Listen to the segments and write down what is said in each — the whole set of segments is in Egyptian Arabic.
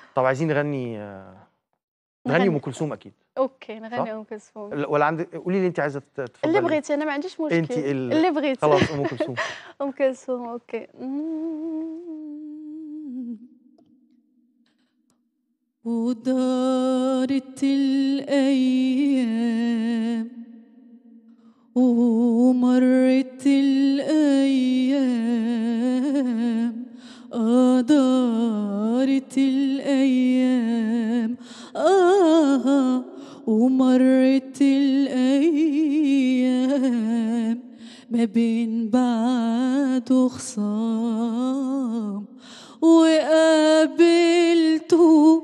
طب عايزين نغني آه، نغني نغني. ام كلثوم اكيد اوكي صح؟ نغني ام كلثوم لا، ولا عندك قولي لي انت عايزه ت- تفضلي اللي بغيتي انا ما عنديش مشكل انت ال... اللي بغيتي خلاص ام كلثوم ام كلثوم اوكي ودارت الايام ومرت الايام آه دارت الايام آه ومرت الايام ما بين بعد وخصام وقابلته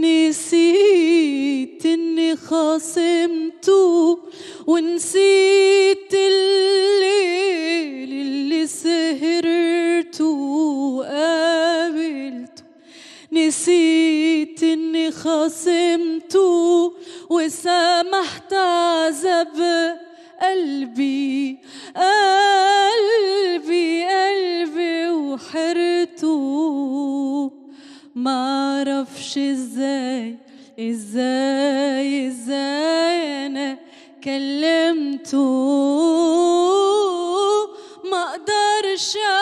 نسيت اني خاصمته ونسيت الليل اللي سهرته وقابلته نسيت اني خاصمته وسامحت عذاب قلبي قلبي قلبي وحرته معرفش ازاي ازاي ازاي انا كلمته ما اقدرش